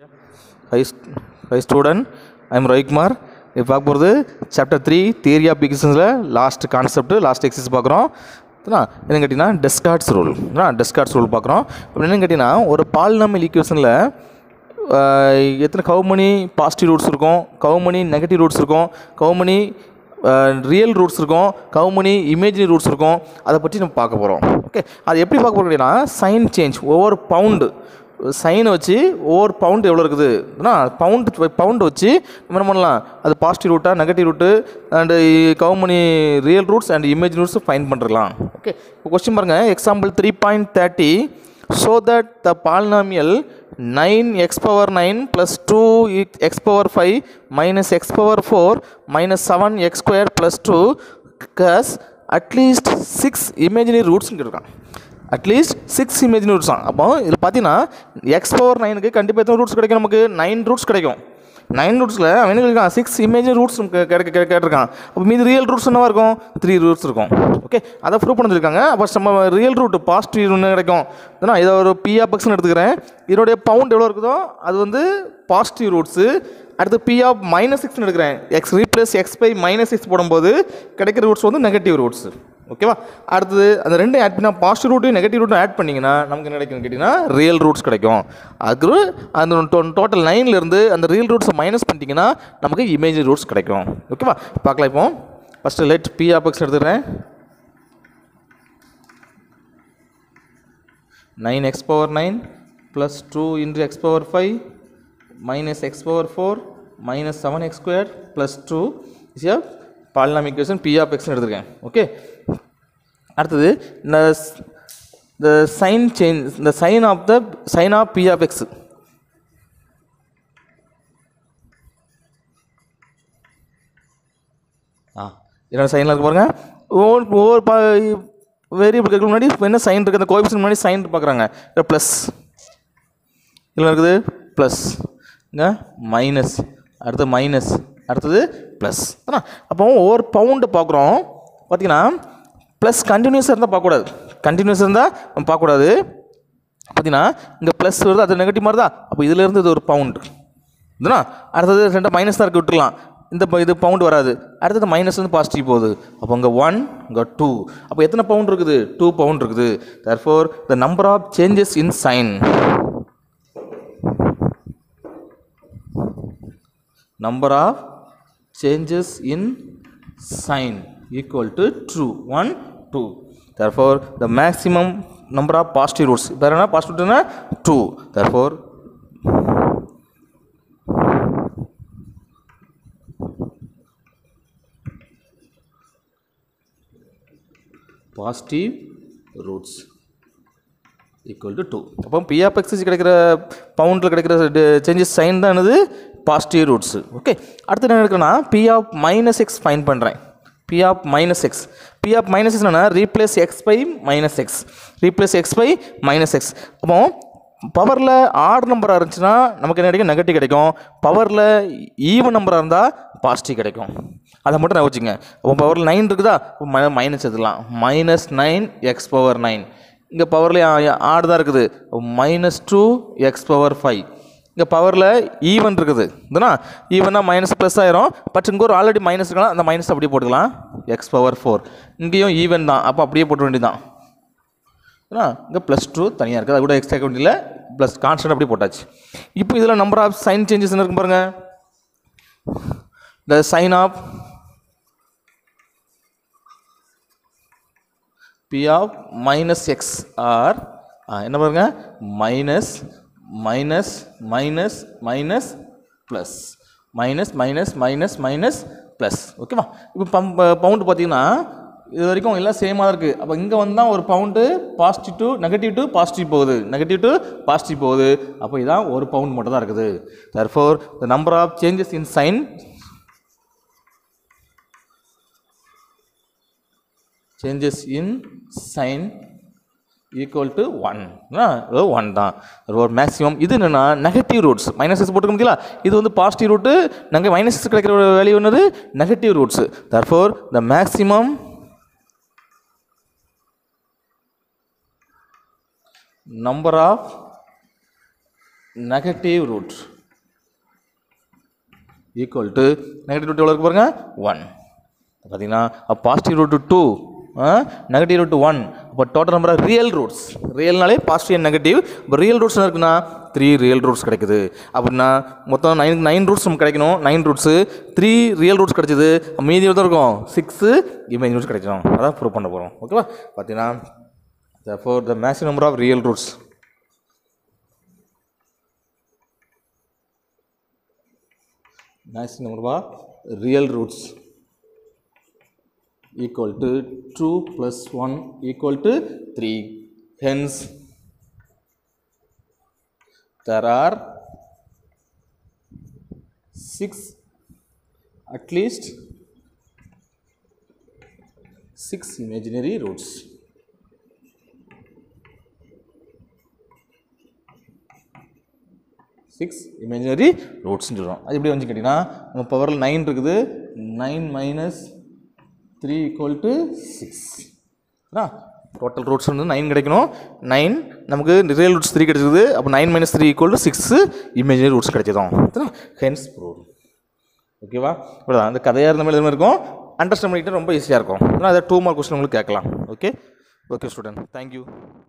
high hi student I'm Ravikumar இப்போ பார்க்க போகிறது சாப்டர் த்ரீ தியரி ஆஃப் பிகிசன்ஸில் லாஸ்ட் கான்செப்ட் லாஸ்ட் எக்ஸசைஸ் பார்க்குறோம் என்னன்னு கேட்டிங்கன்னா டெஸ்கார்ட்ஸ் ரூல் டெஸ்கார்ட்ஸ் ரூல் பார்க்குறோம் இப்போ என்னன்னு கேட்டிங்கன்னா ஒரு பாலினாமல் ஈக்குவேஷனில் எத்தனை கவு மணி பாசிட்டிவ் ரூட்ஸ் இருக்கும் கவு மணி நெகட்டிவ் ரூட்ஸ் இருக்கும் கவு மணி ரியல் ரூட்ஸ் இருக்கும் கவு மணி இமேஜினரி ரூட்ஸ் இருக்கும் அதை பற்றி நம்ம பார்க்க போகிறோம் ஓகே அது எப்படி பார்க்க போகிறோம் அப்படின்னா சைன் சேஞ்ச் ஒவ்வொரு பவுண்டு சைனை வச்சு ஒவ்வொரு பவுண்ட் எவ்வளோ இருக்குதுன்னா பவுண்ட் பவுண்ட் வச்சு நம்ம என்ன பண்ணலாம் அது பாசிட்டிவ் ரூட்டா negative root and how many real roots and image roots find பண்ணிடலாம் ஓகே இப்போ கொஸ்டின் பாருங்கள் example three point thirty so that the polynomial nine x power nine plus two x power five minus x power four minus seven x square plus two has at least six imaginary ரூட்ஸ்னு கேட்டிருக்கான் at least six imaginary roots தான் அப்போ இதில் பார்த்தீங்கன்னா X power நைனுக்கு கண்டிப்பாக எத்தனை roots கிடைக்கும் நமக்கு நைன் ரூட்ஸ் கிடைக்கும் நைன் ரூட்ஸில் அவன் என்ன இருக்கான் சிக்ஸ் இமேஜினரி ரூட்ஸ் கிடைக்க கிடைக்க கேட்டிருக்கான் அப்போ மீது ரியல் ரூட்ஸ் என்னவா இருக்கும் த்ரீ ரூட்ஸ் இருக்கும் ஓகே அதை ப்ரூவ் பண்ணிருக்காங்க அப்போ நம்ம ரியல் ரூட் பாசிட்டிவ் ஒன்று கிடைக்கும் ஏன்னா இதை ஒரு பிஆ பக்ஸ்னு எடுத்துக்கிறேன் இதோடைய பவுண்ட் எவ்வளோ இருக்குதோ அது வந்து பாசிட்டிவ் ரூட்ஸு அடுத்து பி ஆஃப் மைனஸ் சிக்ஸ்னு எடுக்கிறேன் x replace x by minus six போடும்போது கிடைக்கிற ரூட்ஸ் வந்து நெகட்டிவ் ரூட்ஸ் ஓகேவா அடுத்தது அந்த ரெண்டும் ஆட் பண்ணால் பாசிட்டிவ் ரூட்டும் நெகட்டிவ் ரூட்டும் ஆட் பண்ணிங்கன்னா நமக்கு என்ன கிடைக்கும்னு கேட்டிங்கன்னா ரியல் ரூட்ஸ் கிடைக்கும் அதுக்கு அந்த டோட்டல் நைன்லேருந்து அந்த ரியல் ரூட்ஸை மைனஸ் பண்ணிட்டீங்கன்னா நமக்கு இமேஜினரி ரூட்ஸ் கிடைக்கும் ஓகேவா பார்க்கலாம் இப்போ first let P of x எடுத்துக்கிறேன் nine x power nine plus two into x power five minus x power four minus seven x square plus two is a polynom equation P of எக்ஸ்னு எடுத்திருக்கேன் okay அடுத்தது இந்த இந்த sign change இந்த sign of the sign of P of x ஆ என்னோட சைனில் இருக்கு பாருங்க ஒவ்வொரு ஒவ்வொரு பா வேரியபிள் கேட்க முன்னாடி என்ன சைன் இருக்குது அந்த கோபிஷன் முன்னாடி சைன் பார்க்குறாங்க ப்ளஸ் இதில் இருக்குது ப்ளஸ் இங்கே மைனஸ் அடுத்து மைனஸ் அடுத்தது ப்ளஸ் அப்போ ஒவ்வொரு பவுண்டு பார்க்குறோம் பார்த்தீங்கன்னா ப்ளஸ் கண்டினியூஸாக இருந்தால் பார்க்கக்கூடாது கண்டினியூஸாக இருந்தால் நம்ம பார்க்கக்கூடாது பார்த்தீங்கன்னா இங்கே ப்ளஸ் வருது அது நெகட்டிவ் மாதிரி தான் அப்போ இதிலேருந்து இது ஒரு பவுண்டு இதுனா அடுத்தது ரெண்டாக மைனஸ் தான் இருக்கு விட்டுலாம் இந்த ப- இது பவுண்ட் வராது அடுத்தது மைனஸ் வந்து பாசிட்டிவ் போகுது அப்போ இங்கே ஒன் இங்கே டூ அப்போ எத்தனை பவுண்ட் இருக்குது டூ பவுண்ட் இருக்குது therefore the number of changes in sign number of changes in sign equal to true 1 2 therefore the maximum number of positive roots இப்போ என்ன positive root 2 therefore positive roots equal to two அப்போ P of எக்ஸஸ் கிடைக்கிற பவுண்டில் கிடைக்கிற changes sign தான் என்னது positive roots okay அடுத்து என்ன எடுக்கணும்னா P of minus x find பண்ணுறேன் P of minus x P of minus x என்னன்னா replace x by minus x replace x by minus x அப்போ பவரில் ஆட் நம்பராக இருந்துச்சுன்னா நமக்கு என்ன கிடைக்கும் நெகட்டிவ் கிடைக்கும் பவரில் ஈவன் நம்பராக இருந்தால் பாசிட்டிவ் கிடைக்கும் அதை மட்டும் நான் வச்சுங்க அப்போ பவரில் நைன் இருக்குதா மைனஸ் எடுத்துக்கலாம் minus nine x power nine இங்கே பவர்லேயே ஆடு தான் இருக்குது minus two x power five இங்கே பவரில் ஈவன் இருக்குது இதுனா ஈவனா மைனஸ் ப்ளஸ் ஆயிரும் பட் இங்கே ஒரு ஆல்ரெடி மைனஸ் இருக்கலாம் அந்த மைனஸ் அப்படியே போட்டுக்கலாம் எக்ஸ் பவர் ஃபோர் இங்கேயும் ஈவன் தான் அப்போ அப்படியே போட்டு வேண்டியதான் ஏன்னா இங்கே ப்ளஸ் டூ தனியாக இருக்குது அது கூட எக்ஸ்ட்ரா வேண்டியில் ப்ளஸ் கான்ஸ்டன்ட் அப்படியே போட்டாச்சு இப்போ இதில் நம்பர் ஆஃப் சைன் சேஞ்சஸ் என்ன இருக்கும் பாருங்கள் the sign of P of minus x are என்ன பாருங்க minus minus minus minus plus minus minus minus minus plus ஓகேவா இப்போ பம் பவுண்டு பார்த்தீங்கன்னா இது வரைக்கும் எல்லாம் சேமாக தான் இருக்குது அப்போ இங்கே வந்தால் ஒரு bound positive to negative to positive போகுது நெகட்டிவ் டு பாசிட்டிவ் போகுது அப்போ இதான் ஒரு பவுண்ட் மட்டும் தான் இருக்குது therefore the number of changes in sign changes in sign equal to one one தான் ஒரு மேக்ஸிமம் இது என்னென்னா நெகட்டிவ் ரூட்ஸ் மைனஸ் எக்ஸ் போட்டுக்க முடியல இது வந்து பாசிட்டிவ் ரூட்டு நாங்கள் மைனஸ் எக்ஸ் கிடைக்கிற வேல்யூ என்னது negative roots therefore the maximum number of negative root equal to negative root எவ்வளோ இருக்கு பாருங்க ஒன் பார்த்தீங்கன்னா positive root two negative root one அப்போ total number of real roots ரியல்னாலே பாசிட்டிவ் அண்ட் நெகட்டிவ் இப்போ real roots என்ன இருக்குன்னா த்ரீ ரியல் ரூட்ஸ் கிடைக்குது அப்படின்னா மொத்தம் நைன் நைன் ரூட்ஸ் நமக்கு கிடைக்கணும் nine roots three real roots கிடைச்சது மீதி எவ்வளோ இருக்கும் சிக்ஸு இமேஜ் ரூட்ஸ் கிடைச்சிடும் அதான் ப்ரூவ் பண்ண போகிறோம் ஓகேவா பார்த்தீங்கன்னா therefore the maximum number of real roots maximum number of real roots equal to 2 plus 1 equal to 3 hence there are 6 at least 6 imaginary roots six imaginary ரூட்ஸ்னு சொல்கிறோம் அது எப்படி வந்து கேட்டிங்கன்னா நம்ம பவரில் நைன் இருக்குது nine minus three equal to six total roots வந்து நைன் கிடைக்கணும் நைன் நமக்கு ரியல் ரூட்ஸ் த்ரீ கிடைச்சது அப்போ nine minus three equal to six imaginary roots கிடைச்சதும் ஹென்ஸ் ப்ரூவ் ஓகேவா இவ்வளோதான் அந்த கதையாக இருந்த மாதிரி எதுவுமே இருக்கும் அண்டர்ஸ்டாண்ட் பண்ணிக்கிட்டு ரொம்ப ஈஸியாக இருக்கும் அதை டூ மார்க் கொஸ்டின் உங்களுக்கு கேட்கலாம் ஓகே ஓகே ஸ்டூடெண்ட் தேங்க்யூ